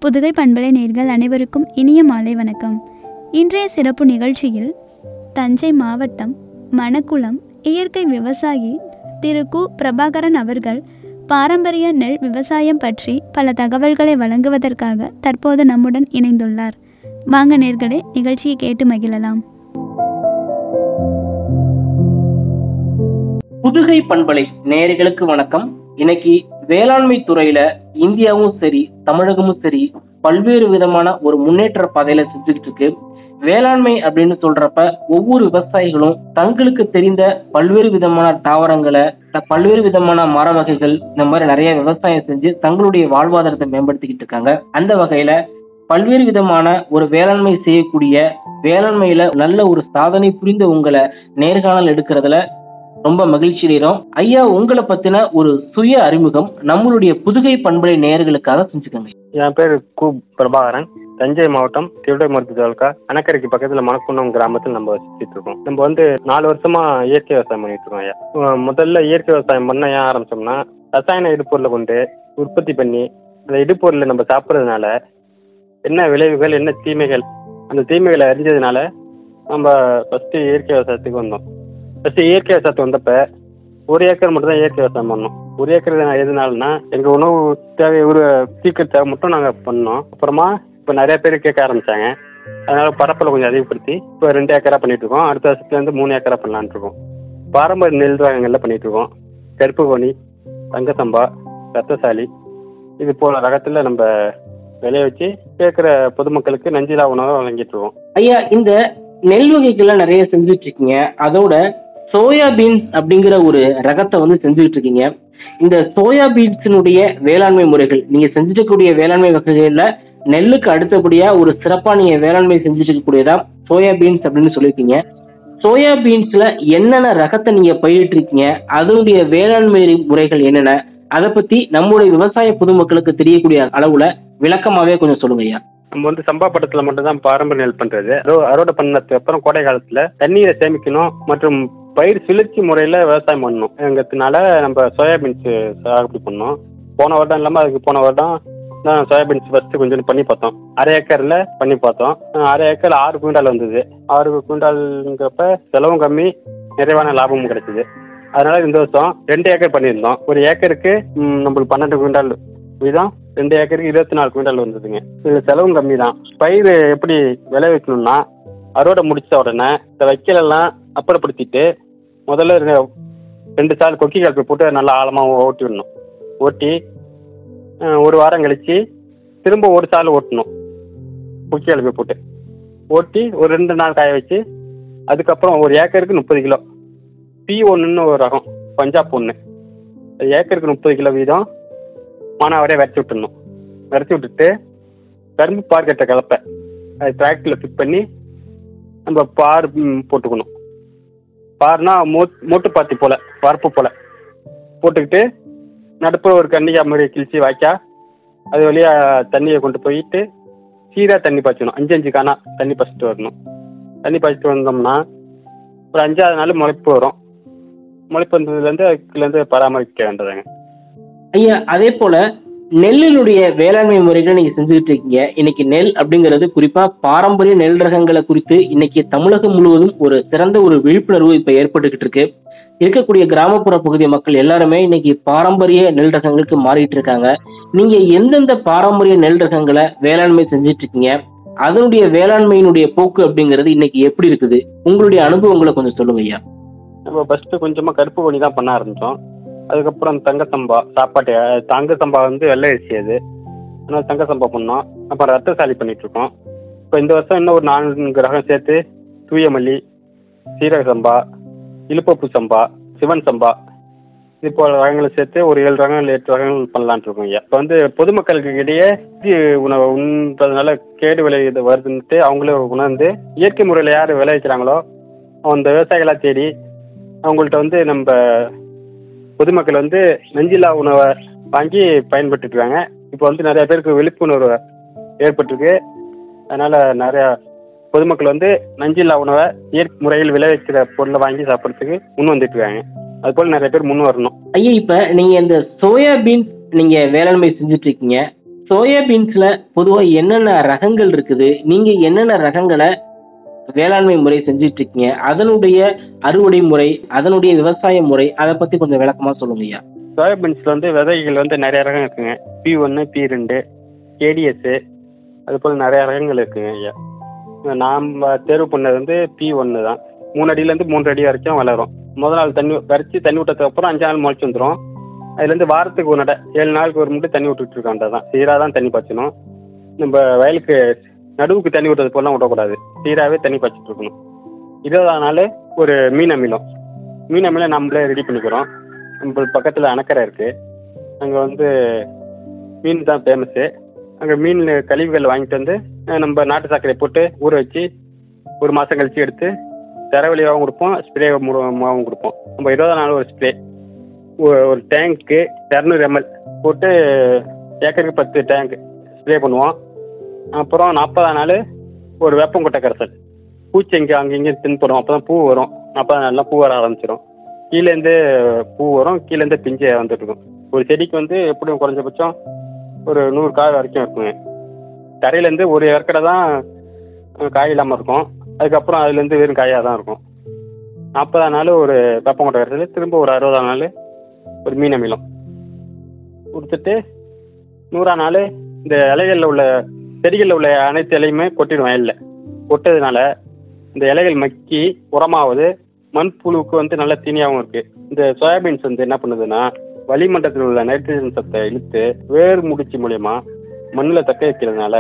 புதுகை பண்பலை நேர்கள் அனைவருக்கும் இனிய மாலை வணக்கம் இன்றைய சிறப்பு நிகழ்ச்சியில் தஞ்சை மாவட்டம் மணக்குளம் இயற்கை விவசாயி திரு கு பிரபாகரன் அவர்கள் பாரம்பரிய நெல் விவசாயம் பற்றி பல தகவல்களை வழங்குவதற்காக தற்போது நம்முடன் இணைந்துள்ளார் வாங்க நேர்களே நிகழ்ச்சியை கேட்டு மகிழலாம் புதுகை பண்பலை நேயர்களுக்கு வணக்கம் இன்னைக்கு வேளாண்மை துறையில இந்தியாவும் சரி தமிழகமும் சரி பல்வேறு விதமான ஒரு முன்னேற்ற பாதையில செஞ்சுக்கிட்டு இருக்கு வேளாண்மை அப்படின்னு சொல்றப்ப ஒவ்வொரு விவசாயிகளும் தங்களுக்கு தெரிந்த பல்வேறு விதமான தாவரங்களை த- பல்வேறு விதமான மர வகைகள் இந்த மாதிரி நிறைய விவசாயம் செஞ்சு தங்களுடைய வாழ்வாதாரத்தை மேம்படுத்திக்கிட்டு இருக்காங்க அந்த வகையில பல்வேறு விதமான ஒரு வேளாண்மை செய்யக்கூடிய வேளாண்மையில நல்ல ஒரு சாதனை புரிந்த உங்களை நேர்காணல் எடுக்கிறதுல ரொம்ப மகிழ்ச்சி அடைகிறோம் ஐயா உங்களை பத்தின ஒரு சுய அறிமுகம் நம்மளுடைய புதுகை பண்பலை நேயர்களுக்காக செஞ்சுக்கோங்க என் பேர் கு பிரபாகரன் தஞ்சை மாவட்டம் திருவிடைமருத்து தாலுக்கா அணக்கரைக்கு பக்கத்துல மணக்குன்னம் கிராமத்தில் நம்ம வசிச்சுட்டு இருக்கோம் நம்ம வந்து நாலு வருஷமா இயற்கை விவசாயம் பண்ணிட்டு இருக்கோம் ஐயா அஹ் முதல்ல இயற்கை விவசாயம் பண்ண ஏன் ஆரம்பிச்சோம்னா ரசாயன இடுப்பொருளை கொண்டு உற்பத்தி பண்ணி அந்த இடுப்பொருளை நம்ம சாப்பிட்றதுனால என்ன விளைவுகள் என்ன தீமைகள் அந்த தீமைகளை அறிஞ்சதுனால நம்ம ஃபர்ஸ்ட் இயற்கை விவசாயத்துக்கு வந்தோம் ஃபர்ஸ்ட் இயற்கை விவசாயத்துக்கு வந்தப்ப ஒரு ஏக்கர் மட்டும் தான் இயற்கை விவசாயம் பண்ணோம் ஒரு ஏக்கர் நான் எதுனாலனா எங்க உணவு தேவை ஒரு சீக்கிரம் தேவை மட்டும் நாங்க பண்ணோம் அப்புறமா இப்போ நிறைய பேர் கேட்க ஆரம்பிச்சாங்க அதனால பரப்பலை கொஞ்சம் அதிகப்படுத்தி இப்போ ரெண்டு ஏக்கரா பண்ணிட்டு இருக்கோம் அடுத்த வருஷத்துல இருந்து மூணு ஏக்கரா பண்ணலாம்னு இருக்கோம் பாரம்பரிய நெல் ரகங்கள்ல பண்ணிட்டு இருக்கோம் கருப்பு கோணி தங்க சம்பா ரத்தசாலி இது போல ரகத்துல நம்ம விளைய வச்சு கேட்குற பொதுமக்களுக்கு நஞ்சிலா உணவை வழங்கிட்டு இருக்கோம் ஐயா இந்த நெல் வகைகள்லாம் நிறைய செஞ்சுட்டு இருக்கீங்க அதோட சோயா பீன்ஸ் அப்படிங்கிற ஒரு ரகத்தை வந்து செஞ்சுட்டு இருக்கீங்க இந்த சோயா பீன்ஸினுடைய வேளாண்மை முறைகள் நீங்க செஞ்சுட்டு இருக்கக்கூடிய வேளாண்மை வகைகள்ல நெல்லுக்கு அடுத்தபடியா ஒரு சிறப்பா நீங்க வேளாண்மை செஞ்சுட்டு இருக்கக்கூடியதா சோயா பீன்ஸ் அப்படின்னு சொல்லியிருக்கீங்க சோயா பீன்ஸ்ல என்னென்ன ரகத்தை நீங்க பயிரிட்டு இருக்கீங்க அதனுடைய வேளாண்மை முறைகள் என்னென்ன அதை பத்தி நம்முடைய விவசாய பொதுமக்களுக்கு தெரியக்கூடிய அளவுல விளக்கமாவே கொஞ்சம் சொல்லுங்க ஐயா நம்ம வந்து சம்பா பட்டத்துல மட்டும் தான் பாரம்பரிய நெல் பண்றது அறுவ- அறுவடை பண்ணதுக்கு அப்புறம் கோடை காலத்துல தண்ணீரை சேமிக்கணும் மற்றும் பயிர் சுழற்சி முறையில விவசாயம் பண்ணணும் எங்கிறதுனால நம்ம சோயாபீன்ஸ் சாகுபடி பண்ணோம் போன வருடம் இல்லாம அதுக்கு போன வருடம் தான் சோயாபீன்ஸ் ஃபர்ஸ்ட் கொஞ்சம் பண்ணி பார்த்தோம் அரை ஏக்கர்ல பண்ணி பார்த்தோம் அஹ் அரை ஏக்கர்ல ஆறு குவிண்டால் வந்தது ஆறு குவிண்டால்ங்கிறப்ப செலவும் கம்மி நிறைவான லாபமும் கிடைச்சது அதனால இந்த வருஷம் ரெண்டு ஏக்கர் பண்ணியிருந்தோம் ஒரு ஏக்கருக்கு ம், நம்மளுக்கு பன்னெண்டு குவிண்டால் வீதம் ரெண்டு ஏக்கருக்கு இருபத்தி நாலு குவிண்டால் வந்ததுங்க இதுல செலவும் கம்மி தான் பயிர் எப்படி விளைவிக்கணும்னா அறுவடை முடிச்ச உடனே இந்த வைக்கலெல்லாம் அப்புறப்படுத்திட்டு முதல்ல ரெ- ரெண்டு சால் கொக்கி கலப்பை போட்டு நல்லா ஆழமாக ஓட்டி விடணும் ஓட்டி அஹ், ஒரு வாரம் கழிச்சு திரும்ப ஒரு சால் ஓட்டணும் கொக்கி கலப்பை போட்டு ஓட்டி ஒரு ரெண்டு நாள் காய வச்சு அதுக்கப்புறம் ஒரு ஏக்கருக்கு முப்பது கிலோ பி ஒன்றுன்னு ஒரு ரகம் பஞ்சாப் ஒன்று ஏக்கருக்கு முப்பது கிலோ வீதம் மானாவரியாக விரச்சி விட்டுடணும் விரச்சி விட்டுட்டு கரும்பு பார் கட்ட கலப்பை அது டிராக்டரில் ஃபிட் பண்ணி நம்ம பார் ம், போட்டுக்கணும் பார்னா மூ மூட்டு பாத்தி போல வரப்பு போல போட்டுக்கிட்டு நடுப்புற ஒரு கன்னிகா மாதிரி கிழிச்சு வாய்க்கா அது வழியா தண்ணியை கொண்டு போயிட்டு சீராக தண்ணி பாய்ச்சணும் அஞ்சு அஞ்சு காணா தண்ணி பாய்ச்சிட்டு வரணும் தண்ணி பாய்ச்சிட்டு வந்தோம்னா ஒரு அஞ்சாவது நாள் முளைப்பு வரும் முளைப்பு வந்ததுலேருந்து அதுலேருந்து பராமரிக்க வேண்டியதாங்க ஐயா அதே போல நெல்லினுடைய வேளாண்மை முறைகளை நீங்க செஞ்சுக்கிட்டு இருக்கீங்க இன்னைக்கு நெல் அப்படிங்கிறது குறிப்பா பாரம்பரிய நெல் ரகங்களை குறித்து இன்னைக்கு தமிழகம் முழுவதும் ஒரு சிறந்த ஒரு விழிப்புணர்வு இப்ப ஏற்பட்டுக்கிட்டு இருக்கு இருக்கக்கூடிய கிராமப்புற பகுதி மக்கள் எல்லாருமே இன்னைக்கு பாரம்பரிய நெல் ரகங்களுக்கு மாறிட்டு இருக்காங்க நீங்க எந்தெந்த பாரம்பரிய நெல் ரகங்களை வேளாண்மை செஞ்சுட்டு இருக்கீங்க அதனுடைய வேளாண்மையினுடைய போக்கு அப்படிங்கிறது இன்னைக்கு எப்படி இருக்குது உங்களுடைய அனுபவங்களை கொஞ்சம் சொல்லுங்க ஐயா நம்ம ஃபர்ஸ்ட் கொஞ்சமா கருப்பு கோணி தான் பண்ண ஆரம்பிச்சோம் அதுக்கப்புறம் தங்க சம்பா சாப்பாட்டு அஹ், தங்க சம்பா வந்து வெள்ளை அரிசி அது அதனால தங்க சம்பா பண்ணோம் அப்புறம் ரத்தசாலி பண்ணிட்டு இருக்கோம் இப்போ இந்த வருஷம் இன்னும் ஒரு நான்கு ரகம் சேர்த்து தூய மல்லி சீரக சம்பா இழுப்பப்பு சம்பா சிவன் சம்பா இது போல ரகங்களை சேர்த்து ஒரு ஏழு ரகங்கள் எட்டு ரகங்கள் பண்ணலான்ட்டு இருக்கோம் ஐயா இப்போ வந்து பொதுமக்களுக்கு இடையே இயற்கை உணவை உண்றதுனால கேடு விளைவிது வருதுன்ட்டு அவங்களே உணர்ந்து இயற்கை முறையில் யார் விளைவிக்கிறாங்களோ அந்த விவசாயிகளாக தேடி அவங்கள்ட்ட வந்து நம்ம பொதுமக்கள் வந்து நஞ்சில்லா உணவை வாங்கி பயன்பட்டு இருக்காங்க இப்போ வந்து நிறைய பேருக்கு விழிப்புணர்வு ஏற்பட்டிருக்கு அதனால நிறைய பொதுமக்கள் வந்து நஞ்சில்லா உணவை இயற்கை முறையில் விளைவிக்கிற பொருளை வாங்கி சாப்பிட்றதுக்கு முன் வந்துட்டு இருக்காங்க அதுபோல் நிறைய பேர் முன் வரணும் ஐயா இப்ப நீங்க இந்த சோயா பீன்ஸ் நீங்க வேளாண்மை செஞ்சுட்டு இருக்கீங்க சோயாபீன்ஸ்ல பொதுவா என்னென்ன ரகங்கள் இருக்குது நீங்க என்னென்ன ரகங்களை வேளாண்மை முறை செஞ்சுட்டு இருக்கீங்க அதனுடைய அறுவடை முறை அதனுடைய விவசாய முறை அதை பத்தி கொஞ்சம் விளக்கமா சொல்லுங்க ஐயா சோயாபீன்ஸில் வந்து விதைகள் வந்து நிறைய ரகம் இருக்குங்க பி ஒன்று பி ரெண்டு கேடிஎஸ்ஸு அது போல் நிறைய ரகங்கள் இருக்குங்க ஐயா நாம் தேர்வு பண்ணது வந்து பி ஒன்று தான் மூணு அடியிலேருந்து மூன்று அடி வரைக்கும் வளரும் முதல் நாள் தண்ணி வரைச்சி தண்ணி விட்டதுக்கு அப்புறம் அஞ்சு நாள் முளைச்சி வந்துடும் அதுலேருந்து வாரத்துக்கு ஒரு நடை ஏழு நாளுக்கு ஒரு மட்டும் தண்ணி விட்டுட்டு இருக்கோம் தான் சீராக தான் தண்ணி பாய்ச்சணும் நம்ம வயலுக்கு நடுவுக்கு தண்ணி விட்டது போலாம் விடக்கூடாது சீராகவே தண்ணி பாய்ச்சிட்டு இருக்கணும் இருபதாம் நாள் ஒரு மீன் அமிலம் மீன் அமிலம் நம்மளே ரெடி பண்ணிக்கிறோம் நம்ம பக்கத்தில் அணக்கரை இருக்குது அங்கே வந்து மீன் தான் ஃபேமஸ்ஸு அங்கே மீன் கழிவுகள் வாங்கிட்டு வந்து அஹ், நம்ம நாட்டு சர்க்கரை போட்டு ஊற வச்சு ஒரு மாதம் கழிச்சு எடுத்து தரவழியாகவும் கொடுப்போம் ஸ்ப்ரே மூலமாகவும் கொடுப்போம் நம்ம இருபதாம் நாள் ஒரு ஸ்ப்ரே ஒரு டேங்க்கு இரநூறு எம்எல் போட்டு ஏக்கருக்கு பத்து டேங்க் ஸ்ப்ரே பண்ணுவோம் அப்புறம் நாற்பதாம் நாள் ஒரு வேப்பங்கொட்டை கரைசல் பூச்சி இங்கே அங்கே இங்கே தின்படும் அப்போ தான் பூ வரும் நாற்பதாம் நாள்லாம் பூ வர ஆரம்பிச்சிடும் கீழேருந்து பூ வரும் கீழேருந்து பிஞ்சு வந்துட்டு இருக்கும் ஒரு செடிக்கு வந்து எப்படியும் குறைஞ்சபட்சம் ஒரு நூறு காய் வரைக்கும் இருக்குங்க தரையிலேருந்து ஒரு ஏக்கரை தான் அஹ், காய் இல்லாமல் இருக்கும் அதுக்கப்புறம் அதுலேருந்து வெறும் காயாக தான் இருக்கும் நாற்பதாம் நாள் ஒரு வேப்பங்கொட்டை கரைசல் திரும்ப ஒரு அறுபதாம் நாள் ஒரு மீன் அமிலம் கொடுத்துட்டு நூறாம் நாள் இந்த இலைகளில் உள்ள செடிகளில் உள்ள அனைத்து இலையுமே கொட்டிடும் வயலில் கொட்டதுனால இந்த இலைகள் மக்கி உரமாவது மண்புழுவுக்கு வந்து நல்ல தீனியாகவும் இருக்கு இந்த சோயாபீன்ஸ் வந்து என்ன பண்ணுதுன்னா வளிமண்டலத்தில் உள்ள நைட்ரஜன் சத்தை இழுத்து வேர் முடிச்சு மூலியமா மண்ணில் தக்க வைக்கிறதுனால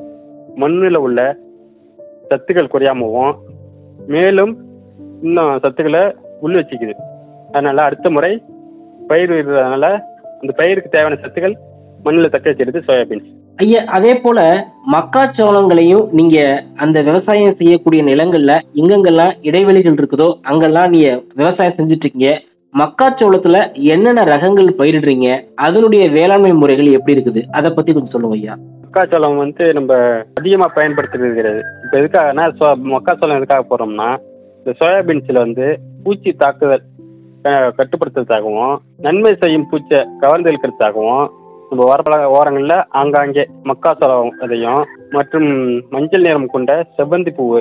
மண்ணில் உள்ள சத்துக்கள் குறையாமவும் மேலும் இன்னும் சத்துக்களை உள் வச்சுக்குது அதனால அடுத்த முறை பயிர் விடுறதுனால அந்த பயிருக்கு தேவையான சத்துக்கள் மண்ணில் தக்க வச்சிருது சோயாபீன்ஸ் ஐயா அதே போல மக்காச்சோளங்களையும் நீங்க அந்த விவசாயம் செய்யக்கூடிய நிலங்கள்ல எங்கெங்கெல்லாம் இடைவெளிகள் இருக்குதோ அங்கெல்லாம் நீங்க விவசாயம் செஞ்சுட்டு இருக்கீங்க மக்காச்சோளத்துல என்னென்ன ரகங்கள் பயிரிடுறீங்க அதனுடைய வேளாண்மை முறைகள் எப்படி இருக்குது அதை பத்தி கொஞ்சம் சொல்லுங்க ஐயா மக்காச்சோளம் வந்து நம்ம அதிகமாக பயன்படுத்துறது கிடையாது இப்போ எதுக்காகனா சோ மக்காச்சோளம் எதுக்காக போடுறோம்னா இந்த சோயாபீன்ஸில் வந்து பூச்சி தாக்குதல் அஹ், கட்டுப்படுத்துறதுக்காகவும் நன்மை செய்யும் பூச்சை கவர்ந்து இழுக்கிறதுக்காகவும் நம்ம வரப்பழ ஓரங்களில் ஆங்காங்கே மக்காச்சோளம் விதையும் மற்றும் மஞ்சள் நிறம் கொண்ட செவ்வந்தி பூவு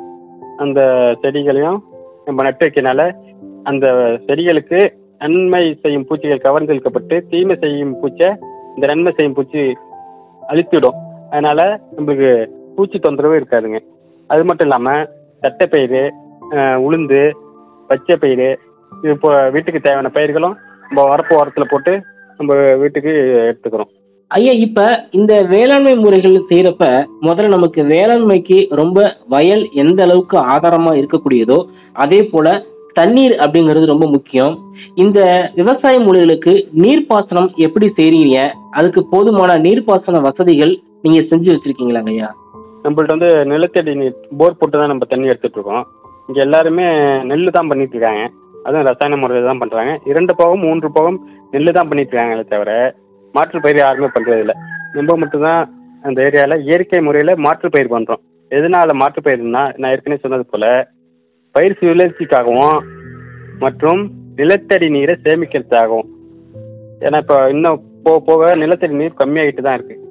அந்த செடிகளையும் நம்ம நட்டு வைக்கனால அந்த செடிகளுக்கு நன்மை செய்யும் பூச்சிகள் கவர்ந்து இழுக்கப்பட்டு தீமை செய்யும் பூச்சை இந்த நன்மை செய்யும் பூச்சி அழித்திடும் அதனால நம்மளுக்கு பூச்சி தொந்தரவு இருக்காதுங்க அது மட்டும் இல்லாமல் தட்டைப்பயிறு அஹ், உளுந்து பச்சை பயிறு இது இப்போ வீட்டுக்கு தேவையான பயிர்களும் நம்ம வரப்பு ஓரத்தில் போட்டு நம்ம வீட்டுக்கு எடுத்துக்கிறோம் ஐயா இப்ப இந்த வேளாண்மை முறைகள் செய்யறப்ப முதல்ல நமக்கு வேளாண்மைக்கு ரொம்ப வயல் எந்த அளவுக்கு ஆதாரமா இருக்கக்கூடியதோ அதே போல தண்ணீர் அப்படிங்கிறது ரொம்ப முக்கியம் இந்த விவசாய முறைகளுக்கு நீர்ப்பாசனம் எப்படி செய்றீங்க அதுக்கு போதுமான நீர்ப்பாசன வசதிகள் நீங்க செஞ்சு வச்சிருக்கீங்களாங்க ஐயா நம்மள்ட்ட வந்து நிலத்தடி நீர் போர் போட்டு தான் நம்ம தண்ணி எடுத்துட்டு இருக்கோம் இங்கே எல்லாருமே நெல் தான் பண்ணிட்டு இருக்காங்க அதுவும் ரசாயன முறையில் தான் பண்ணுறாங்க இரண்டு போகம் மூன்று போகம் நெல் தான் பண்ணிட்டு இருக்காங்களே தவிர மாற்று பயிர் யாருமே பண்ணுறது இல்லை நம்ம மட்டும்தான் அந்த ஏரியாவில் இயற்கை முறையில் மாற்று பயிர் பண்ணுறோம் எதனால மாற்று பயிர்னா நான் ஏற்கனவே சொன்னது போல் பயிர் சுழற்சிக்காகவும் மற்றும் நிலத்தடி நீரை சேமிக்கிறதுக்காகவும் ஏன்னா இப்போ இன்னும் போக போக நிலத்தடி நீர் கம்மியாகிட்டு தான் இருக்கு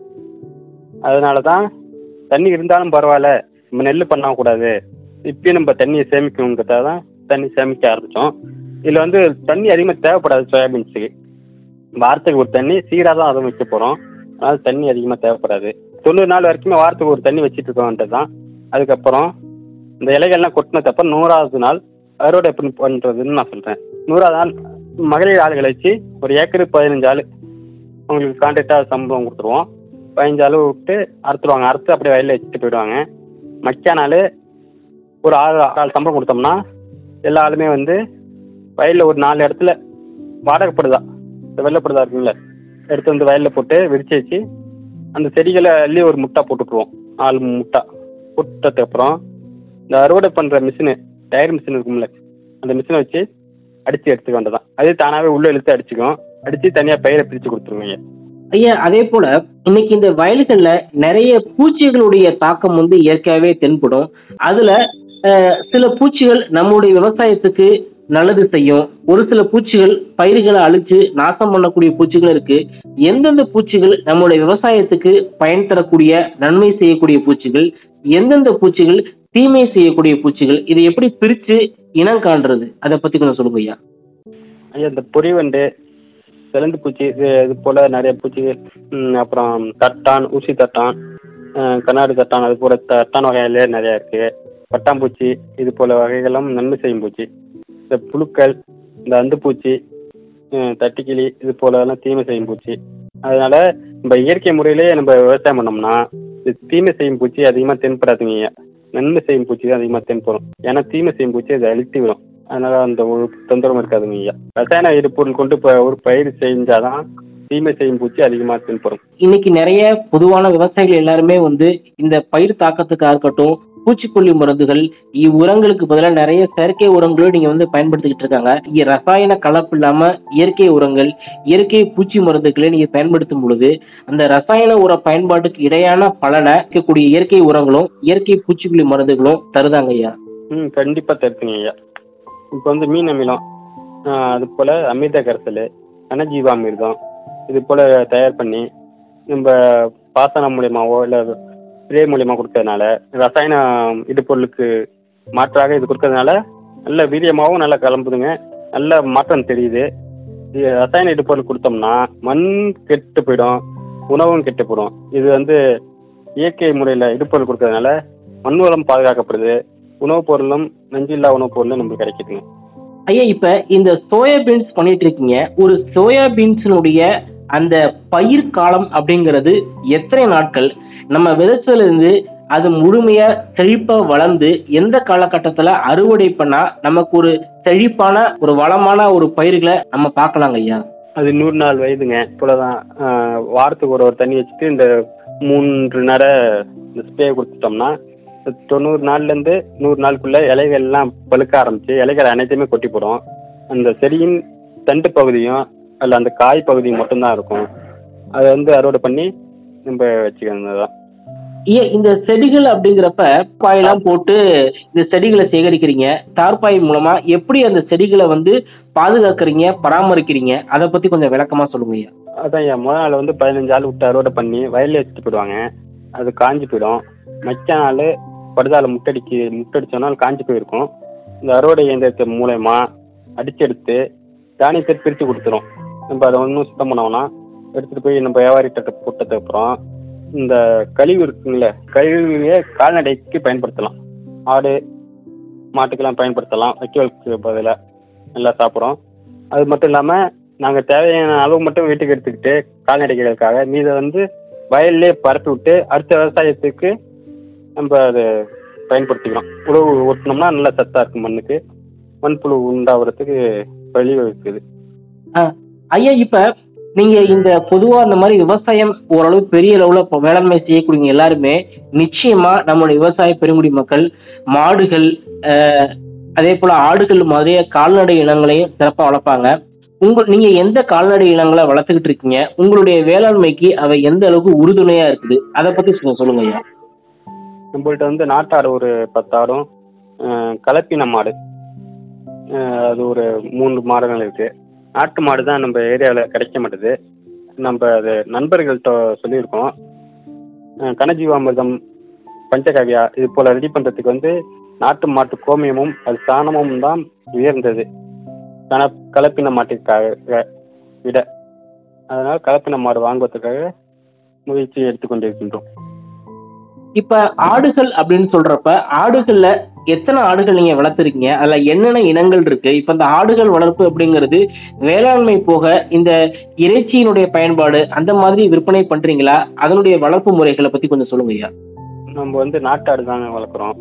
அதனால தான் தண்ணி இருந்தாலும் பரவாயில்ல நம்ம நெல் பண்ண கூடாது இப்பயும் நம்ம தண்ணியை சேமிக்கணுங்கிறதா தான் தண்ணி சேமிக்க ஆரம்பித்தோம் இதில் வந்து தண்ணி அதிகமாக தேவைப்படாது சோயாபீன்ஸுக்கு வாரத்துக்கு ஒரு தண்ணி சீராக தான் அதுவும் வைக்க போகிறோம் அதனால தண்ணி அதிகமாக தேவைப்படாது தொண்ணூறு நாள் வரைக்குமே வாரத்துக்கு ஒரு தண்ணி வச்சுட்டு இருக்கோன்றது தான் அதுக்கப்புறம் இந்த இலைகள்லாம் கொட்டினதுக்கப்புறம் நூறாவது நாள் அறுவடை எப்படி பண்ணுறதுன்னு நான் சொல்கிறேன் நூறாவது நாள் மகளிர் ஆளுகளை வச்சு ஒரு ஏக்கருக்கு பதினஞ்சு ஆள் அவங்களுக்கு கான்ட்ராக்டாக சம்பளம் கொடுத்துருவோம் பதினஞ்சு ஆள் விட்டு அறுத்துருவாங்க அறுத்து அப்படியே வயலில் வச்சுட்டு போயிடுவாங்க மக்கிய நாள் ஒரு ஆறு ஆள் சம்பளம் கொடுத்தோம்னா எல்லா ஆளுமே வந்து வயலில் ஒரு நாலு இடத்துல வாடகைப்படுதா இந்த வெள்ளைப்படுதா இருக்குங்கள எடுத்து வந்து வயலில் போட்டு விரிச்சு வச்சு அந்த செடிகளை அள்ளி ஒரு முட்டா போட்டுட்டுருவோம் நாலு முட்டா போட்டதுக்கு அப்புறம் இந்த அறுவடை பண்ணுற மிஷினு டயர் மிஷின் இருக்கும்ல அந்த மிஷினை வச்சு அடித்து எடுத்துக்க வேண்டியதான் அது தானாகவே உள்ளே இழுத்து அடிச்சுக்கும் அடித்து தனியாக பயிரை பிரித்து கொடுத்துருவீங்க ஐயா அதே போல இன்னைக்கு இந்த வயல்கள்ல நிறைய பூச்சிகளுடைய தாக்கம் வந்து இயற்கையாகவே தென்படும் அதுல அஹ், சில பூச்சிகள் நம்முடைய விவசாயத்துக்கு நல்லது செய்யும் ஒரு சில பூச்சிகள் பயிர்களை அழிச்சு நாசம் பண்ணக்கூடிய பூச்சிகள் இருக்கு எந்தெந்த பூச்சிகள் நம்மளுடைய விவசாயத்துக்கு பயன் தரக்கூடிய நன்மை செய்யக்கூடிய பூச்சிகள் எந்தெந்த பூச்சிகள் தீமை செய்யக்கூடிய பூச்சிகள் இதை எப்படி பிரிச்சு இனம் காண்றது அதை பத்தி கொஞ்சம் சொல்லுங்க ஐயா ஐயா இந்த பொறிவண்டு சிலந்து பூச்சி இது இது போல நிறைய பூச்சிகள் ம், அப்புறம் தட்டான் ஊசி தட்டான் அஹ், கண்ணாடி தட்டான் அது போல தட்டான் வகையிலே நிறைய இருக்கு பட்டாம்பூச்சி இது போல வகைகளும் நன்மை செய்யும் பூச்சி இந்த புழுக்கள் இந்த அந்துப்பூச்சி அஹ், தட்டிக்கிளி இது போல எல்லாம் தீமை செய்யும் பூச்சி அதனால நம்ம இயற்கை முறையிலே நம்ம விவசாயம் பண்ணோம்னா இந்த தீமை செய்யும் பூச்சி அதிகமாக தென்படாதுங்க ஐயா நன்மை செய்யும் பூச்சி தான் அதிகமாக தென்படும் ஏன்னா தீமை செய்யும் பூச்சி அதை அழித்து விடும் அதனால அந்த ஒரு தொந்தரவும் இருக்காதுங்க ஐயா ரசாயன இடுப்பொருள் கொண்டு இப்போ ஒரு பயிர் செஞ்சாதான் தீமை செய்யும் பூச்சி அதிகமாக தென்படும் இன்னைக்கு நிறைய பொதுவான விவசாயிகள் எல்லாருமே வந்து இந்த பயிர் தாக்கத்துக்காக இருக்கட்டும் பூச்சிக்கொல்லி மருந்துகள் இ- உரங்களுக்கு பதிலாக நிறைய செயற்கை உரங்களும் நீங்க வந்து பயன்படுத்திக்கிட்டு இருக்காங்க இங்க ரசாயன கலப்பு இல்லாம இயற்கை உரங்கள் இயற்கை பூச்சி மருந்துகளை நீங்க பயன்படுத்தும் பொழுது அந்த ரசாயன உர பயன்பாட்டுக்கு இடையான பலனை இருக்கக்கூடிய இயற்கை உரங்களும் இயற்கை பூச்சிக்கொல்லி மருந்துகளும் தருதாங்க ஐயா ம் கண்டிப்பாக தருத்துங்க ஐயா இப்போ வந்து மீன் அமிலம் ஆஹ், அது போல் அமிர்த கரைசல் அனஜீவாமிர்தம் இது போல் தயார் பண்ணி நம்ம பாசனம் மூலியமாவோ இல்லை ஸ்ப்ரே மூலியமாக கொடுக்கறதுனால ரசாயன இடுபொருளுக்கு மாற்றாக இது கொடுக்கறதுனால நல்ல வீரியமாகவும் நல்லா கிளம்புதுங்க நல்ல மாற்றம் தெரியுது இது ரசாயன இடுபொருள் கொடுத்தோம்னா மண் கெட்டு போயிடும் உணவும் கெட்டு போயிடும் இது வந்து இயற்கை முறையில் இடுபொருள் கொடுக்கறதுனால மண் வளம் பாதுகாக்கப்படுது உணவுப் பொருளும் நஞ்சில்லா உணவுப் பொருளும் நம்மளுக்கு கிடைக்குதுங்க ஐயா இப்ப இந்த சோயா பீன்ஸ் பண்ணிட்டு இருக்கீங்க ஒரு சோயா பீன்ஸினுடைய அந்த பயிர் காலம் அப்படிங்கிறது எத்தனை நாட்கள் நம்ம விதைச்சதுல இருந்து அது முழுமையா செழிப்பா வளர்ந்து எந்த காலகட்டத்துல அறுவடை பண்ணா நமக்கு ஒரு செழிப்பான ஒரு வளமான ஒரு பயிர்களை நம்ம பார்க்கலாங்க ஐயா அது நூறு நாள் வயதுங்க இப்போதான் வாரத்துக்கு ஒரு ஒரு தண்ணி வச்சுட்டு இந்த மூன்று நட இந்த ஸ்ப்ரே கொடுத்துட்டோம்னா இந்த தொண்ணூறு நாள்லேருந்து நூறு நாளுக்குள்ள இலைகள் எல்லாம் பழுக்க ஆரம்பிச்சு இலைகள் அனைத்தையுமே கொட்டி போடும் அந்த செடியின் தண்டு பகுதியும் அதில் அந்த காய் பகுதியும் மட்டும்தான் இருக்கும் அதை வந்து அறுவடை பண்ணி நம்ம வச்சுக்கிறது தான் ஏன் இந்த செடிகள் அப்படிங்கிறப்ப பாயெல்லாம் போட்டு இந்த செடிகளை சேகரிக்கிறீங்க தார்பாய் மூலமா எப்படி அந்த செடிகளை வந்து பாதுகாக்கிறீங்க பராமரிக்கிறீங்க அதை பத்தி கொஞ்சம் விளக்கமா சொல்லுங்க ஐயா அதான் என் முதல் நாள் வந்து பதினஞ்சு ஆள் விட்டு அறுவடை பண்ணி வயல்ல வச்சுட்டு போயிடுவாங்க அது காஞ்சி போயிடும் மச்ச நாள் படுதால முட்டடிக்கு முட்டடிச்சோன்னா அது காஞ்சி போயிருக்கும் இந்த அறுவடை இயந்திரத்து மூலயமா அடிச்செடுத்து தானியத்தை பிரித்து கொடுத்துரும் நம்ம அதை ஒன்றும் சுத்தம் பண்ணோம்னா எடுத்துகிட்டு போய் நம்ம வியாபாரிகிட்ட போட்டதுக்கு அப்புறம் இந்த கழிவு இருக்குங்களே கழிவுலையே கால்நடைக்கு பயன்படுத்தலாம் ஆடு மாட்டுக்கெல்லாம் பயன்படுத்தலாம் வைக்கோலுக்கு பதிலாக நல்லா சாப்பிட்றோம் அது மட்டும் இல்லாமல் நாங்கள் தேவையான அளவு மட்டும் வீட்டுக்கு எடுத்துக்கிட்டு கால்நடைகளுக்காக மீதை வந்து வயல்லே பரப்பி விட்டு அடுத்த விவசாயத்துக்கு நம்ம அதை பயன்படுத்திக்கிறோம் உழவு ஓட்டினோம்னா நல்லா சத்தாக இருக்கும் மண்ணுக்கு மண்புழு உண்டாகிறதுக்கு வழிவகுக்குது ஐயா இப்ப நீங்க இந்த பொதுவா இந்த மாதிரி விவசாயம் ஓரளவு பெரிய அளவுல இப்ப வேளாண்மை செய்யக்கூடிய எல்லாருமே நிச்சயமா நம்மளுடைய விவசாய பெருங்குடி மக்கள் மாடுகள் அஹ், அதே போல ஆடுகள் மாதிரியே கால்நடை இனங்களையும் சிறப்பா வளர்ப்பாங்க உங்க நீங்க எந்த கால்நடை இனங்களை வளர்த்துக்கிட்டு இருக்கீங்க உங்களுடைய வேளாண்மைக்கு அவை எந்த அளவுக்கு உறுதுணையா இருக்குது அதை பத்தி கொஞ்சம் சொல்லுங்க ஐயா நம்மள்ட்ட வந்து நாட்டாடு ஒரு பத்தாடும் அஹ், கலப்பின மாடு அஹ், அது ஒரு மூன்று மாடுகள் இருக்கு நாட்டு மாடு தான் நம்ம ஏரியாவில் கிடைக்க மாட்டுது நம்ம அது நண்பர்கள்ட்ட சொல்லியிருக்கோம் அஹ், கனஜீவாமிர்தம் பஞ்சகாவியா இது போல ரெடி பண்ணுறதுக்கு வந்து நாட்டு மாட்டு கோமியமும் அது சாணமும் தான் உயர்ந்தது கன கலப்பின மாட்டுக்காக விட அதனால கலப்பின மாடு வாங்குவதற்காக முயற்சி எடுத்துக்கொண்டிருக்கின்றோம் இப்ப ஆடுகள் அப்படின்னு சொல்றப்ப ஆடுகள்ல எத்தனை ஆடுகள் நீங்க வளர்த்துருக்கீங்க அதுல என்னென்ன இனங்கள் இருக்கு இப்ப இந்த ஆடுகள் வளர்ப்பு அப்படிங்கிறது வேளாண்மை போக இந்த இறைச்சியினுடைய பயன்பாடு அந்த மாதிரி விற்பனை பண்றீங்களா அதனுடைய வளர்ப்பு முறைகளை பத்தி கொஞ்சம் சொல்லுங்க ஐயா நம்ம வந்து நாட்டாடு தாங்க வளர்க்குறோம்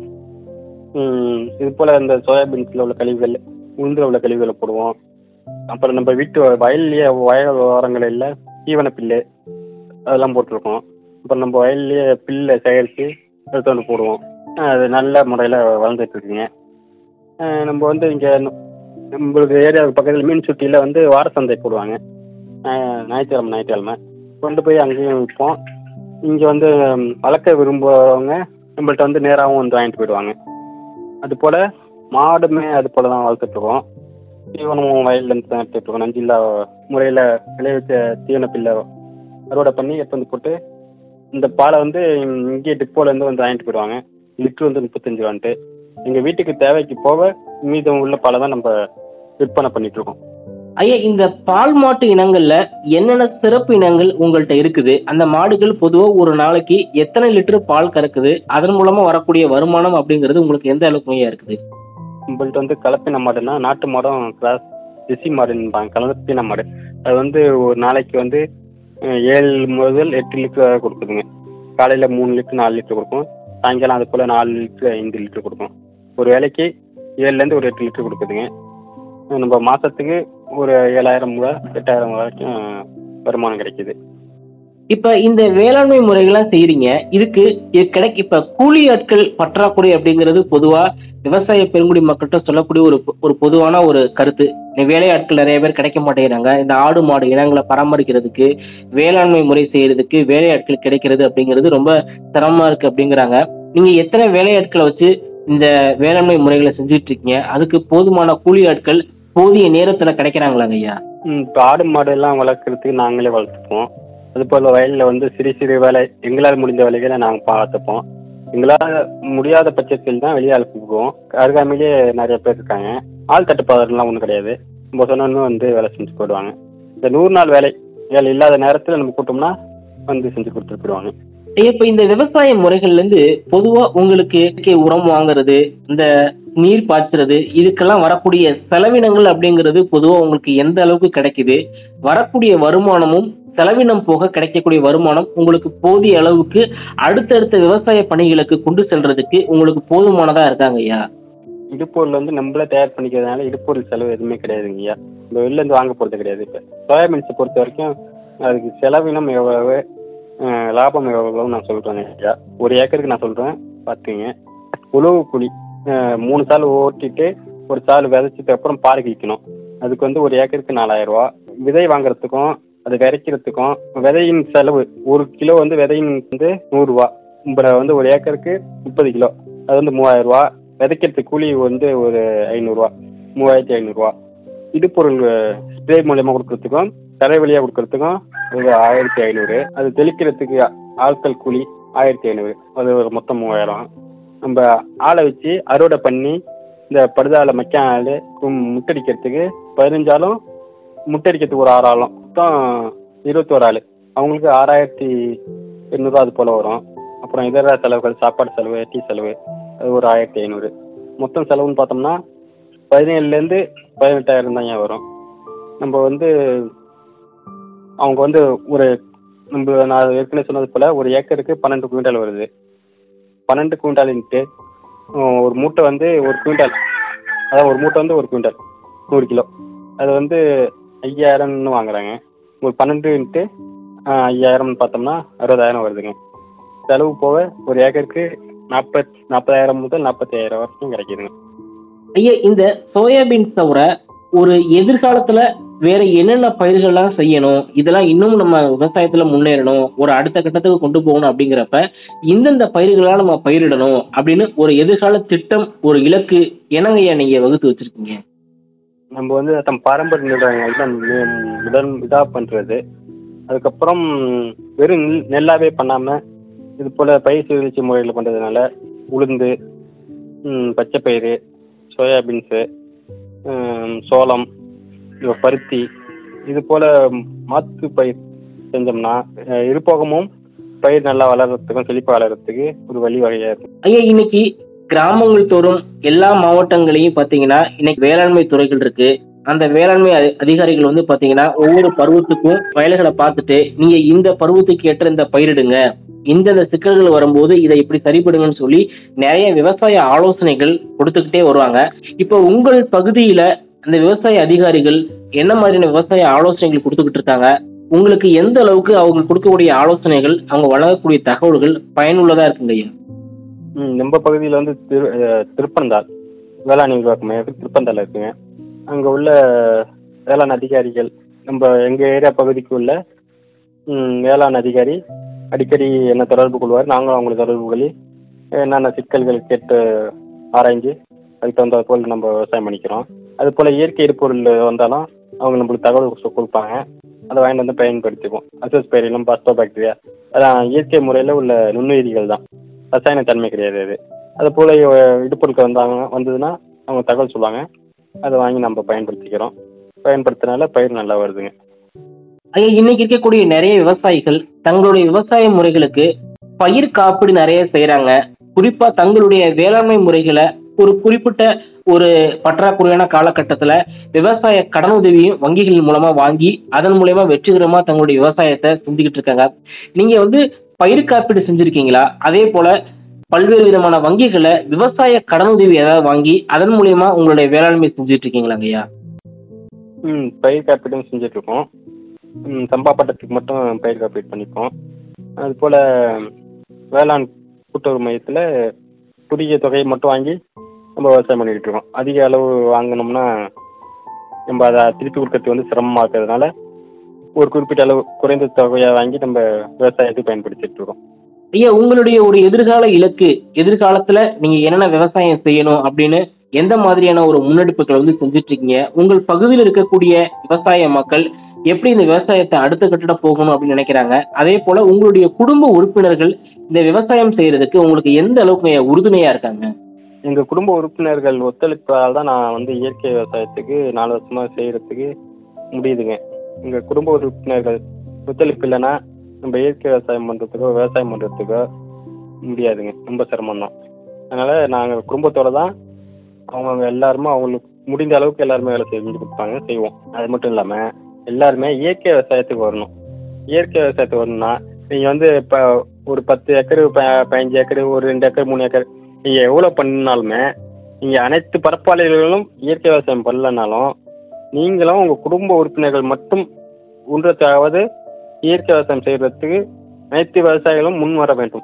ம், இது போல் இந்த சோயாபீன்ஸில் உள்ள கழிவுகள் உளுந்தில் உள்ள கழிவுகளை போடுவோம் அப்புறம் நம்ம வீட்டு வயல்லையே வயல் ஓரங்களில் தீவன பில்லு அதெல்லாம் போட்டிருக்கோம் அப்புறம் நம்ம வயல்லையே பில்லை சேகரித்து எடுத்து வந்து போடுவோம் அது நல்ல முறையில் வளர்ந்துட்டு இருக்குங்க அஹ் நம்ம வந்து இங்கே நம்மளுக்கு ஏரியாவுக்கு பக்கத்தில் மீன் சுட்டியில் வந்து வார சந்தை போடுவாங்க அஹ் ஞாயிற்றுக்கிழமை ஞாயிற்றுக்கிழமை கொண்டு போய் அங்கேயும் விற்போம் இங்கே வந்து ம், வளர்க்க விரும்புகிறவங்க நம்மள்ட்ட வந்து நேராகவும் வந்து வாங்கிட்டு போயிடுவாங்க அது போல் மாடுமே அது போல் தான் வளர்த்துட்ருக்கோம் தீவனமும் வயல்லேருந்து தான் எடுத்துட்டு இருக்கோம் நஞ்சில்லா முறையில் விளைவிச்ச தீவன பில்லை அறுவடை பண்ணி எடுத்து வந்து போட்டு இந்த பாலை வந்து இங்கே டிப்போலேருந்து வந்து வாங்கிட்டு போயிடுவாங்க லிட்டர் வந்து முப்பத்தஞ்சு ரூபான்ட்டு எங்கள் வீட்டுக்கு தேவைக்கு போக மீதம் உள்ள பாலை தான் நம்ம விற்பனை பண்ணிட்டு இருக்கோம் ஐயா இந்த பால் மாட்டு இனங்கள்ல என்னென்ன சிறப்பு இனங்கள் உங்கள்கிட்ட இருக்குது அந்த மாடுகள் பொதுவா ஒரு நாளைக்கு எத்தனை லிட்டர் பால் கறக்குது அதன் மூலமா வரக்கூடிய வருமானம் அப்படிங்கிறது உங்களுக்கு எந்த அளவுக்கு ஐயா இருக்குது நம்மள்ட்ட வந்து கலப்பின மாடுனா நாட்டு மாடும் கிராஸ் ஜெசி மாடுன்பாங்க கலப்பின மாடு அது வந்து ஒரு நாளைக்கு வந்து அஹ், ஏழு முதல் எட்டு லிட்டர் கொடுக்குதுங்க காலையில் மூணு லிட்டர் நாலு லிட்டர் கொடுக்கும் சாயங்காலம் அது போல் நாலு லிட்டர் ஐந்து லிட்டர் கொடுக்கும் ஒரு வேலைக்கு ஏழுலேருந்து ஒரு எட்டு லிட்டர் கொடுக்குதுங்க அஹ், நம்ம மாதத்துக்கு ஒரு ஏழாயிரம் ரூபா எட்டாயிரம் வரைக்கும் வருமானம் கிடைக்குது இப்ப இந்த வேளாண்மை முறைகள்லாம் செய்யறீங்க இதுக்கு இது கிடைக்க இப்ப கூலி ஆட்கள் பற்றாக்குறை அப்படிங்கிறது பொதுவா விவசாய பெருங்குடி மக்கள்கிட்ட சொல்லக்கூடிய ஒரு பொ- ஒரு பொதுவான ஒரு கருத்து இந்த வேலையாட்கள் நிறைய பேர் கிடைக்க மாட்டேங்கிறாங்க இந்த ஆடு மாடு இனங்களை பராமரிக்கிறதுக்கு வேளாண்மை முறை செய்யறதுக்கு வேலையாட்கள் கிடைக்கிறது அப்படிங்கிறது ரொம்ப சிரமமா இருக்கு அப்படிங்கிறாங்க நீங்க எத்தனை வேலையாட்களை வச்சு இந்த வேளாண்மை முறைகளை செஞ்சுட்டு இருக்கீங்க அதுக்கு போதுமான கூலி ஆட்கள் போதிய நேரத்துல கிடைக்கிறாங்களாங்க ஐயா இப்போ ஆடு மாடு எல்லாம் வளர்க்குறதுக்கு நாங்களே வளர்த்துப்போம் அது போல் வயலில் வந்து சிறு சிறு வேலை எங்களால் முடிஞ்ச வேலைகளை நாங்கள் பார்த்துப்போம் எங்களால் முடியாத பட்சத்தில் தான் வெளியே அனுப்பிக்குவோம் அருகாமையிலே நிறைய பேர் இருக்காங்க ஆள் தட்டுப்பாடுலாம் ஒன்றும் கிடையாது நம்ம சொன்னோன்னு வந்து வேலை செஞ்சு போயிடுவாங்க இந்த நூறு நாள் வேலை வேலை இல்லாத நேரத்தில் நம்ம கூட்டோம்னா வந்து செஞ்சு கொடுத்துட்டு போயிடுவாங்க இப்ப இந்த விவசாய முறைகள்ல இருந்து பொதுவா உங்களுக்கு இயற்கை உரம் வாங்குறது இந்த நீர் பாய்ச்சுறது இதுக்கெல்லாம் வரக்கூடிய செலவினங்கள் அப்படிங்கிறது பொதுவா உங்களுக்கு எந்த அளவுக்கு கிடைக்குது வரக்கூடிய வருமானமும் செலவினம் போக கிடைக்கக்கூடிய வருமானம் உங்களுக்கு போதிய அளவுக்கு அடுத்தடுத்த விவசாய பணிகளுக்கு கொண்டு செல்றதுக்கு உங்களுக்கு போதுமானதா இருக்காங்க ஐயா இடுப்பொருள் வந்து நம்மளே தயார் பண்ணிக்கிறதுனால இடுப்பொருள் செலவு எதுவுமே கிடையாதுங்க ஐயா நம்ம வெளிலேருந்து வாங்க போகிறது கிடையாது இப்போ சோயாபீன்ஸை பொறுத்த வரைக்கும் அதுக்கு செலவினம் எவ்வளவு அஹ், லாபம் எவ்வளவு நான் சொல்கிறேன் ஐயா ஒரு ஏக்கருக்கு நான் சொல்கிறேன் பார்த்துங்க உழவு குழி அஹ், மூணு சால் ஓட்டிட்டு ஒரு சால் விதைச்சதுக்கு அப்புறம் பால் கிழிக்கணும் அதுக்கு வந்து ஒரு ஏக்கருக்கு நாலாயிரம் ரூபா விதை வாங்குறதுக்கும் அது விதைக்கிறதுக்கும் விதையின் செலவு ஒரு கிலோ வந்து விதையின் வந்து நூறுரூவா இப்போ வந்து ஒரு ஏக்கருக்கு முப்பது கிலோ அது வந்து மூவாயிரம் ரூபா விதைக்கிறதுக்கு கூலி வந்து ஒரு ஐநூறுரூவா மூவாயிரத்தி ஐநூறுரூவா இடுப்பொருள் ஸ்ப்ரே மூலியமாக கொடுக்கறதுக்கும் தரை வழியாக கொடுக்கறதுக்கும் ஒரு ஆயிரத்தி ஐநூறு அது தெளிக்கிறதுக்கு ஆட்கள் கூலி ஆயிரத்தி ஐநூறு அது ஒரு மொத்தம் மூவாயிரம் நம்ம ஆளை வச்சு அறுவடை பண்ணி இந்த படுதால மக்கான் ஆள் முட்டடிக்கிறதுக்கு பதினஞ்சாலும் முட்டடிக்கிறதுக்கு ஒரு ஆறு ஆளும் மொத்தம் இருபத்தோரு ஆள் அவங்களுக்கு ஆறாயிரத்தி எண்ணூறுவா அது போல் வரும் அப்புறம் இதர செலவுகள் சாப்பாடு செலவு டீ செலவு அது ஒரு ஆயிரத்தி ஐநூறு மொத்தம் செலவுன்னு பார்த்தோம்னா பதினேழுலேருந்து பதினெட்டாயிரம் தான் ஏன் வரும் நம்ம வந்து அவங்க வந்து ஒரு நம்ம நான் ஏற்கனவே சொன்னது போல் ஒரு ஏக்கருக்கு பன்னெண்டு குவிண்டால் வருது பன்னெண்டு குவிண்டாலின்ட்டு உம், ஒரு மூட்டை வந்து ஒரு குவிண்டால் அதாவது ஒரு மூட்டை வந்து ஒரு குவிண்டால் நூறு கிலோ அது வந்து ஐயாயிரம்னு வாங்குறாங்க ஒரு பன்னெண்டுன்ட்டு ஐயாயிரம்னு பார்த்தோம்னா அறுபதாயிரம் வருதுங்க செலவு போக ஒரு ஏக்கருக்கு நாற்பத் நாற்பதாயிரம் முதல் நாற்பத்தி ஆயிரம் வரைக்கும் கிடைக்குதுங்க ஐயா இந்த சோயாபீன் தவிர ஒரு எதிர்காலத்துல வேற என்னென்ன பயிர்கள்லாம் செய்யணும் இதெல்லாம் இன்னும் நம்ம விவசாயத்துல முன்னேறணும் ஒரு அடுத்த கட்டத்துக்கு கொண்டு போகணும் அப்படிங்கிறப்ப இந்தந்த பயிர்களெல்லாம் நம்ம பயிரிடணும் அப்படின்னு ஒரு எதிர்கால திட்டம் ஒரு இலக்கு என்னங்க ஐயா நீங்க வகுத்து வச்சிருக்கீங்க நம்ம வந்து தம் பாரம்பரிய நிறுவனங்கள் தான் மு- முதல் இதாக பண்ணுறது அதுக்கப்புறம் வெறும் நெல் நெல்லாவே பண்ணாமல் இது போல் பயிர் சுழற்சி முறையில் பண்ணுறதுனால உளுந்து ம், பச்சைப்பயிறு சோயாபீன்ஸு ம், சோளம் இந்த பருத்தி இது போல் மாற்று பயிர் செஞ்சோம்னா அஹ், இருபோகமும் பயிர் நல்லா வளர்கிறதுக்கும் செழிப்பாக வளர்கிறதுக்கு ஒரு வழி வகையாக இருக்கும் ஐயா இன்னைக்கு கிராமங்கள் தோறும் எல்லா மாவட்டங்களையும் பாத்தீங்கன்னா இன்னைக்கு வேளாண்மை துறைகள் இருக்கு அந்த வேளாண்மை அதி- அதிகாரிகள் வந்து பாத்தீங்கன்னா ஒவ்வொரு பருவத்துக்கும் வயல்களை பார்த்துட்டு நீங்க இந்த பருவத்துக்கு ஏற்ற இந்த பயிரிடுங்க இந்தந்த சிக்கல்கள் வரும்போது இதை இப்படி சரிப்படுங்கன்னு சொல்லி நிறைய விவசாய ஆலோசனைகள் கொடுத்துக்கிட்டே வருவாங்க இப்போ உங்கள் பகுதியில அந்த விவசாய அதிகாரிகள் என்ன மாதிரியான விவசாய ஆலோசனைகள் கொடுத்துக்கிட்டு இருக்காங்க உங்களுக்கு எந்த அளவுக்கு அவங்க கொடுக்கக்கூடிய ஆலோசனைகள் அவங்க வழங்கக்கூடிய தகவல்கள் பயனுள்ளதா இருக்குங்க ஐயா ம், நம்ம பகுதியில் வந்து திரு அஹ், திருப்பந்தாள் வேளாண் விரிவாக்க மையம் திருப்பந்தாள் இருக்குங்க அங்கே உள்ள வேளாண் அதிகாரிகள் நம்ம எங்கள் ஏரியா பகுதிக்கு உள்ள ம், வேளாண் அதிகாரி அடிக்கடி என்ன தொடர்பு கொள்வார் நாங்களும் அவங்களை தொடர்பு கொள்ளி என்னென்ன சிக்கல்கள் கேட்டு ஆராய்ஞ்சு அதுக்கு தகுந்த போல் நம்ம விவசாயம் பண்ணிக்கிறோம் அது போல் இயற்கை எரிபொருள் வந்தாலும் அவங்க நம்மளுக்கு தகவல் கொடு- கொடுப்பாங்க அதை வாங்கிட்டு வந்து பயன்படுத்திக்குவோம் அசஸ் பயிரிலும் பாஸ்டோ பாக்டீரியா அதான் இயற்கை முறையில் உள்ள நுண்ணுயிரிகள் தான் ரசாயன தன்மை கிடையாது அது அது போல் இடுப்பொருட்கள் வந்தாங்க வந்ததுன்னா அவங்க தகவல் சொல்லுவாங்க அதை வாங்கி நம்ம பயன்படுத்திக்கிறோம் பயன்படுத்தினால பயிர் நல்லா வருதுங்க ஐயா இன்னைக்கு இருக்கக்கூடிய நிறைய விவசாயிகள் தங்களுடைய விவசாய முறைகளுக்கு பயிர் காப்பீடு நிறைய செய்றாங்க குறிப்பா தங்களுடைய வேளாண்மை முறைகளை ஒரு குறிப்பிட்ட ஒரு பற்றாக்குறையான காலகட்டத்துல விவசாய கடனுதவியும் வங்கிகள் மூலமா வாங்கி அதன் மூலயமா வெற்றிகரமா தங்களுடைய விவசாயத்தை செஞ்சுக்கிட்டு இருக்காங்க நீங்க வந்து பயிர் காப்பீடு செஞ்சிருக்கீங்களா அதே போல பல்வேறு விதமான வங்கிகளை விவசாய கடனுதவி ஏதாவது வாங்கி அதன் மூலியமா உங்களுடைய வேளாண்மை செஞ்சுட்டு இருக்கீங்களாங்க ஐயா ம் பயிர் காப்பீடும் செஞ்சுட்டு இருக்கோம் ம் சம்பா பட்டத்துக்கு மட்டும் பயிர் காப்பீடு பண்ணிப்போம் அது போல் வேளாண் கூட்டுறவு மையத்தில் குறுகிய தொகையை மட்டும் வாங்கி நம்ம விவசாயம் பண்ணிக்கிட்டு இருக்கோம் அதிக அளவு வாங்கினோம்னா நம்ம அதை திருப்பி கொடுக்கறதுக்கு வந்து சிரமமாக இருக்கிறதுனால ஒரு குறிப்பிட்ட அளவு குறைந்த தொகையை வாங்கி நம்ம விவசாயத்துக்கு பயன்படுத்திட்டு இருக்கோம் ஐயா உங்களுடைய ஒரு எதிர்கால இலக்கு எதிர்காலத்துல நீங்க என்னென்ன விவசாயம் செய்யணும் அப்படின்னு எந்த மாதிரியான ஒரு முன்னெடுப்புகளை வந்து செஞ்சுட்டு இருக்கீங்க உங்கள் பகுதியில் இருக்கக்கூடிய விவசாய மக்கள் எப்படி இந்த விவசாயத்தை அடுத்த கட்டிட போகணும் அப்படின்னு நினைக்கிறாங்க அதே போல உங்களுடைய குடும்ப உறுப்பினர்கள் இந்த விவசாயம் செய்யறதுக்கு உங்களுக்கு எந்த அளவுக்கு ஐயா உறுதுணையா இருக்காங்க எங்கள் குடும்ப உறுப்பினர்கள் ஒத்துழைப்பால் தான் நான் வந்து இயற்கை விவசாயத்துக்கு நாலு வருஷமாக செய்கிறதுக்கு முடியுதுங்க எங்கள் குடும்ப உறுப்பினர்கள் ஒத்துழைப்பு இல்லைன்னா நம்ம இயற்கை விவசாயம் பண்ணுறதுக்கோ விவசாயம் பண்ணுறதுக்கோ முடியாதுங்க ரொம்ப சிரமம் தான் அதனால் நாங்கள் குடும்பத்தோட தான் அவங்கவுங்க எல்லாருமே அவங்களுக்கு முடிந்த அளவுக்கு எல்லாருமே வேலை செஞ்சு கொடுப்பாங்க செய்வோம் அது மட்டும் இல்லாமல் எல்லாருமே இயற்கை விவசாயத்துக்கு வரணும் இயற்கை விவசாயத்துக்கு வரணும்னா நீங்கள் வந்து இப்போ ஒரு பத்து ஏக்கர் ப பதினஞ்சு ஏக்கர் ஒரு ரெண்டு ஏக்கர் மூணு ஏக்கர் நீங்கள் எவ்வளோ பண்ணினாலுமே நீங்கள் அனைத்து பரப்பாளிகளும் இயற்கை விவசாயம் பண்ணலனாலும் நீங்களும் உங்கள் குடும்ப உறுப்பினர்கள் மட்டும் ஒன்றத்தாவது இயற்கை விவசாயம் செய்கிறதுக்கு அனைத்து விவசாயிகளும் முன் வர வேண்டும்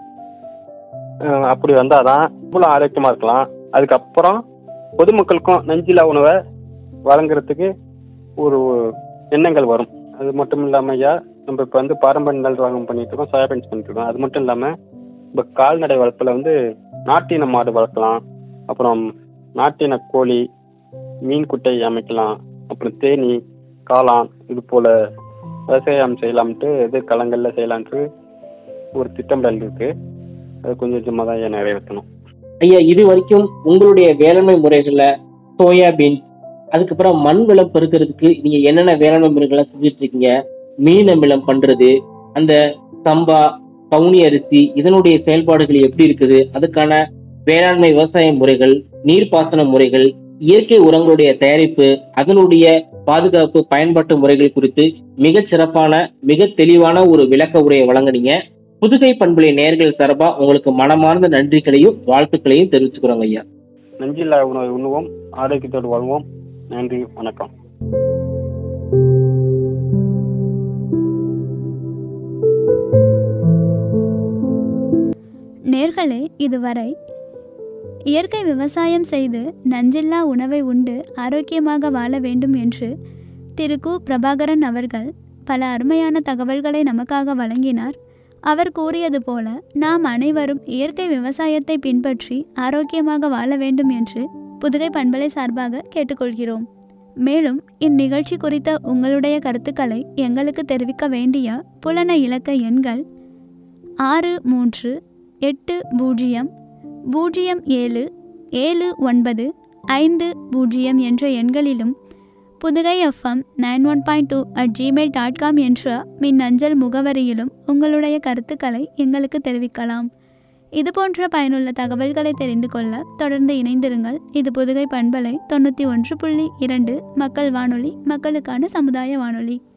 அஹ் அப்படி வந்தால் தான் இவ்வளோ ஆரோக்கியமாக இருக்கலாம் அதுக்கப்புறம் பொதுமக்களுக்கும் நஞ்சில்லா உணவை வழங்குறதுக்கு ஒரு எண்ணங்கள் வரும் அது மட்டும் இல்லாமல் ஐயா நம்ம இப்போ வந்து பாரம்பரிய நெல் ரகம் பண்ணிட்டு இருக்கோம் சோயாபீன்ஸ் பண்ணிட்டு இருக்கோம் அது மட்டும் இல்லாமல் இப்போ கால்நடை வளர்ப்பில் வந்து நாட்டின மாடு வளர்க்கலாம் அப்புறம் நாட்டின கோழி மீன் குட்டை அமைக்கலாம் அப்புறம் தேனி காளான் இது போல் விவசாயம் செய்யலாம்ட்டு எதிர்காலங்களில் செய்யலான்ட்டு ஒரு திட்டமிடல் இருக்கு அது கொஞ்சம் கொஞ்சமாக தான் ஐயா நிறைவேற்றணும் ஐயா இது வரைக்கும் உங்களுடைய வேளாண்மை முறைகள்ல சோயாபீன் அதுக்கப்புறம் மண் வளம் பெருக்கிறதுக்கு நீங்க என்னென்ன வேளாண்மை முறைகளை செஞ்சுட்டு இருக்கீங்க மீன் அமிலம் பண்றது அந்த சம்பா கவுனி அரிசி இதனுடைய செயல்பாடுகள் எப்படி இருக்குது அதுக்கான வேளாண்மை விவசாய முறைகள் நீர்ப்பாசன முறைகள் இயற்கை உரங்களுடைய தயாரிப்பு அதனுடைய பாதுகாப்பு பயன்பாட்டு முறைகள் குறித்து மிகச் சிறப்பான மிக தெளிவான ஒரு விளக்க உரையை வழங்குனீங்க புதுகை பண்புலை நேர்கள் சார்பா உங்களுக்கு மனமார்ந்த நன்றிகளையும் வாழ்த்துக்களையும் தெரிவிச்சுக்கிறோங்க ஐயா நஞ்சில்லா உணவை உண்ணுவோம் ஆரோக்கியத்தோடு வாழ்வோம் நன்றி வணக்கம் நேர்களே இதுவரை இயற்கை விவசாயம் செய்து நஞ்சில்லா உணவை உண்டு ஆரோக்கியமாக வாழ வேண்டும் என்று திரு கு பிரபாகரன் அவர்கள் பல அருமையான தகவல்களை நமக்காக வழங்கினார் அவர் கூறியது போல நாம் அனைவரும் இயற்கை விவசாயத்தை பின்பற்றி ஆரோக்கியமாக வாழ வேண்டும் என்று புதுகை பண்பலை சார்பாக கேட்டுக்கொள்கிறோம் மேலும் இந்நிகழ்ச்சி குறித்த உங்களுடைய கருத்துக்களை எங்களுக்கு தெரிவிக்க வேண்டிய புலன இலக்க எண்கள் ஆறு மூன்று எட்டு பூஜ்ஜியம் பூஜ்ஜியம் ஏழு ஏழு ஒன்பது ஐந்து பூஜ்ஜியம் என்ற எண்களிலும் புதுகை FM nine one point two at Gmail dot com என்ற மின் அஞ்சல் முகவரியிலும் உங்களுடைய கருத்துக்களை எங்களுக்கு தெரிவிக்கலாம் இதுபோன்ற பயனுள்ள தகவல்களை தெரிந்து கொள்ள தொடர்ந்து இணைந்திருங்கள் இது புதுகை பண்பலை தொண்ணூற்றி ஒன்று புள்ளி இரண்டு மக்கள் வானொலி மக்களுக்கான சமுதாய வானொலி